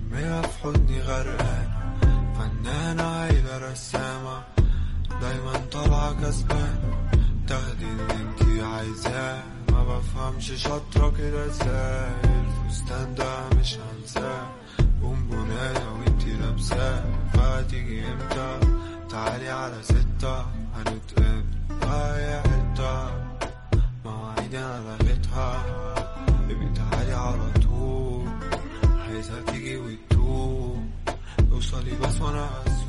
مرمية في حضني غرقانة فنانة عايلة رسامة دايما طالعة كسبانة تاخدي اللي انتي عايزاه ما بفهمش شاطرة كده ازاي الفستان ده مش هنساه بونبوناية وانتي لابساه فهتيجي امتى تعالي على ستة هنتقابل اي حتة مواعيدي انا لغيتها بيبي تعالي على طول عايزة تيجي وتدوب اوصلي بس وانا هز